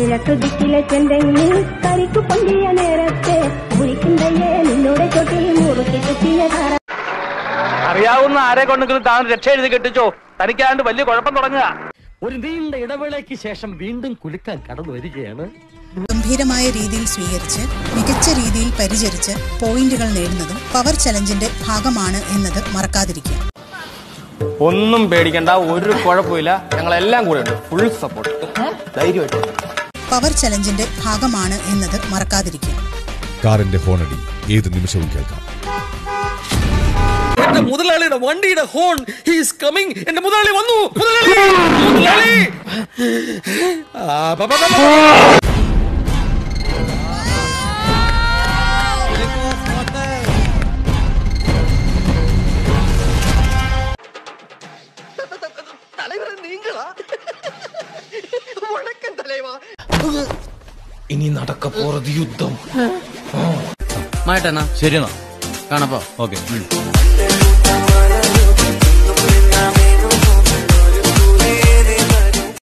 കിഴക്ക് ദിക്കിലെ ചെന്തെങ്ങി കരിക്കു പൊന്തിയ നേരത്തെ വിളിക്കുന്നയേ നിന്നോട് ചൊട്ടിൽ മുറുക്കി കുത്തിയ ധാര അറിയാവുന്ന ആരെ കൊണ്ടെങ്കിലും താൻ രക്ഷ എഴുതി കെട്ടിച്ചോ തനിക്കാണ്ട് വലിയ കുഴപ്പം തുടങ്ങുക ഒരു നീണ്ട ഇടവേളയ്ക്ക് ശേഷം വീണ്ടും കുലുക്കാൻ കടന്നു വരികയാണ് ഗംഭീരമായ രീതിയിൽ സ്വീകരിച്ച് മികച്ച രീതിയിൽ പരിചരിച്ച് പോയിന്റുകൾ നേടുന്നതും പവർ ചലഞ്ചിന്റെ ഭാഗമാണ് എന്നത് മറക്കാതിരിക്കുക ഒന്നും പേടിക്കണ്ട ഒരു കുഴപ്പമില്ല ഞങ്ങളെല്ലാം കൂടെ ഉണ്ട് ഫുൾ സപ്പോർട്ട് ധൈര്യമായിട്ട് പവർ ചലഞ്ചിന്റെ ഭാഗമാണ് എന്നത് മറക്കാതിരിക്കുക കാറിന്റെ ഹോണടി ഏത് നിമിഷവും കേൾക്കാം എന്റെ മുതലാളിയുടെ വണ്ടിയുടെ ഹോൺ ഹീസ് കമ്മിങ് എന്റെ മുതലാളി വന്നു മുതലാളി മുതലാളി ആ, പ, പ, പ, പ. ഇനി നടക്ക പോറത് യുദ്ധം മായിട്ടെന്നാ ശരിയെന്നാ കാണപ്പോ ഓക്കെ